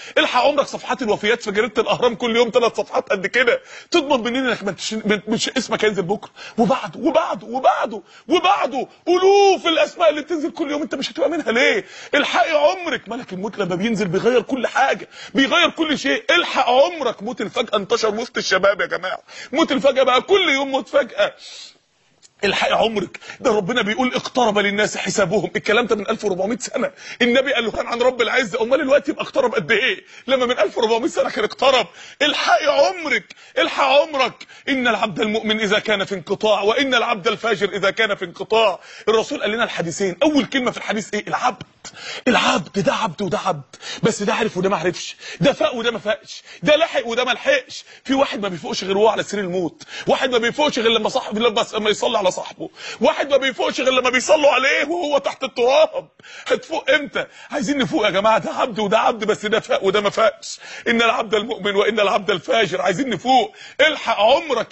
الحق عمرك صفحات الوفيات في جريده الاهرام كل يوم ثلاث صفحات قد كده تضمن منين انك ما تش... ما- مش اسمك هينزل بكره وبعده وبعده وبعده وبعده الوف الاسماء اللي بتنزل كل يوم انت مش هتبقى منها ليه الحقي عمرك ملك الموت لما بينزل بيغير كل حاجه بيغير كل شيء الحق عمرك موت الفجاه انتشر وسط الشباب يا جماعه موت الفجاه بقى كل يوم موت فجاه الحق عمرك ده ربنا بيقول اقترب للناس حسابهم الكلام ده من 1400 سنه النبي قال له كان عن رب العزه امال الوقت يبقى اقترب قد ايه لما من 1400 سنه كان اقترب الحق عمرك الحق عمرك ان العبد المؤمن اذا كان في انقطاع وان العبد الفاجر اذا كان في انقطاع الرسول قال لنا الحديثين اول كلمه في الحديث ايه العبد العبد ده عبد وده عبد بس ده عرف وده ما عرفش ده فاق وده ما فاقش ده لحق وده ما لحقش في واحد ما بيفوقش غير وهو على سرير الموت واحد ما بيفوقش غير لما صاحبه لما لما يصلي على صاحبه واحد ما بيفوقش غير لما بيصلوا عليه وهو تحت التراب هتفوق امتى عايزين نفوق يا جماعه ده عبد وده عبد بس ده فاق وده ما فاقش ان العبد المؤمن وان العبد الفاجر عايزين نفوق الحق عمرك